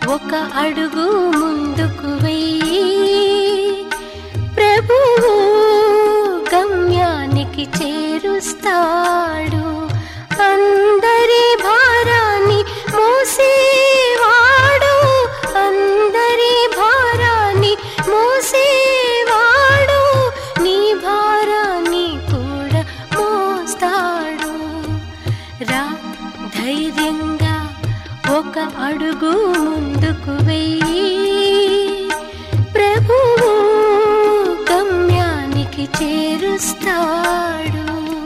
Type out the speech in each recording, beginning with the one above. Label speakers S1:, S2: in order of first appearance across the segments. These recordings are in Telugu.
S1: ఒక అడుగు ముందుకు వెయ్యి ప్రభువు గమ్యానికి చేరుస్తాడు అందరి భారాన్ని మోసేవాడు అందరి భారాన్ని మోసేవాడు నీ భారాన్ని కూడా మోస్తాడు రా ధైర్యంగా ఒక అడుగు ముందుకు వెయ్యి ప్రభువు గమ్యానికి చేరుస్తాడు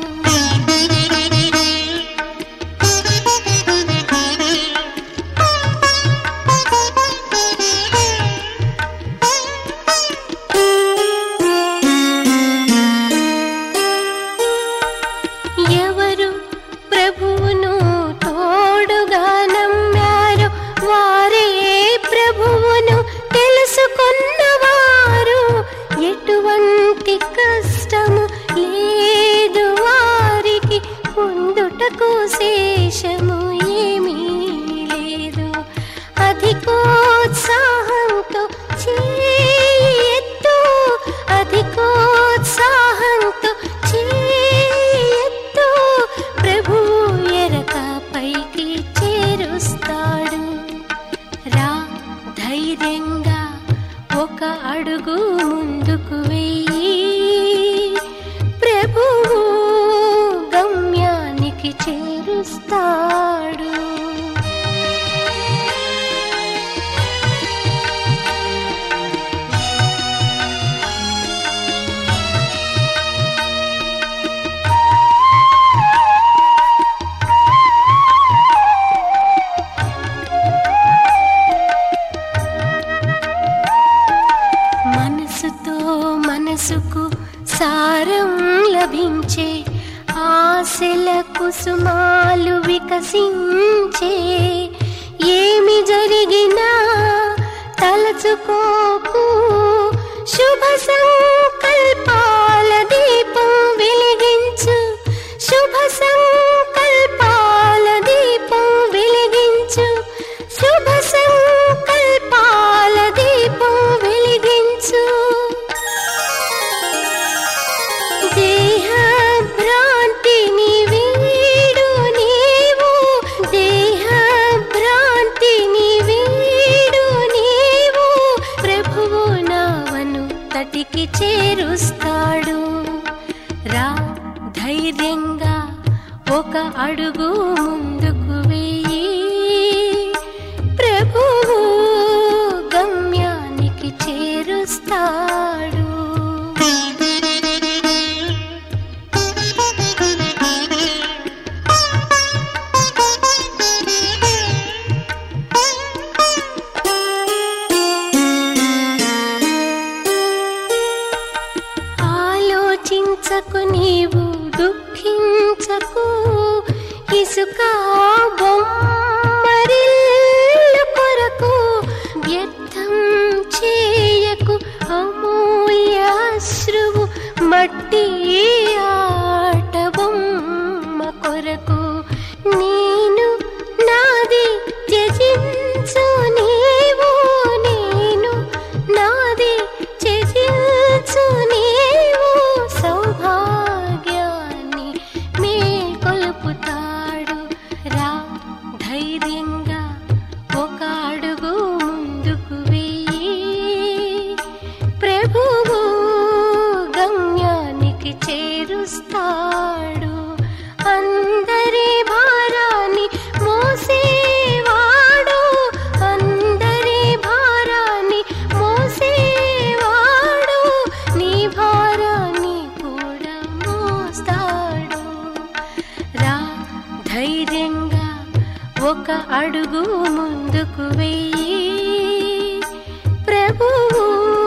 S1: ఎవరు ప్రభువును తోడుగా నమ్మారు వారే ప్రభువును తెలుసుకున్నవారు ఎటువంటి కష్టము లేదు వారికి పొందుటకు శేషము ఏమీ లేదు అధికోత్సాహంతో చేయెత్తు అధికోత్సాహంతో చేయెత్తు ప్రభు ఎరక పైకి చేరుస్తాడు రా ధైర్యంగా ఒక అడుగు ముందుకు వెయ్యి ప్రభువు గమ్యానికి చేరుస్తాడు మనసుతో మనసుకు సారం లభించే ఆశల కుసుమాలు వికసించే ఏమి జరిగినా తలచుకోకు శుభ సంకల్పాల దీపం వెలిగించు శుభ సంకల్పాల దీపం వెలిగించు శుభ సంకల్పాల దీపం వెలిగించు దేహ భ్రాంతిని వీడు నీవు దేహ భ్రాంతిని వీడు నీవు ప్రభువు నావను తటికి చేరుస్తాడు రా ధైర్యంగా ఒక అడుగు ముందుకు వెయ్యి ప్రభువు గమ్యానికి చేరుస్తాడు ఆలోచించకు నీవు దుఃఖించకు ఇసుక బొమ్మరిల్లు కొరకు వ్యర్థం చేయకు అమూల్యాశ్రువు మట్టి ఆట బొమ్మ కొరకు నేను నాది త్యజించు నీవు నేను నాది త్యజించు నీవు సౌభాగ్యాన్ని మేల్కొల్పుతాడు రా ధైర్యంగా ఒక అడుగు ముందుకు వెయ్యి ప్రభువు గమ్యానికి చేరుస్తాడు అందరి భారాన్ని మోసేవాడు అందరి భారాన్ని మోసేవాడు నీ భారాన్ని కూడా మోస్తాడు రా ధైర్యంగా ఒక అడుగు ముందుకు వెయ్యి ప్రభువు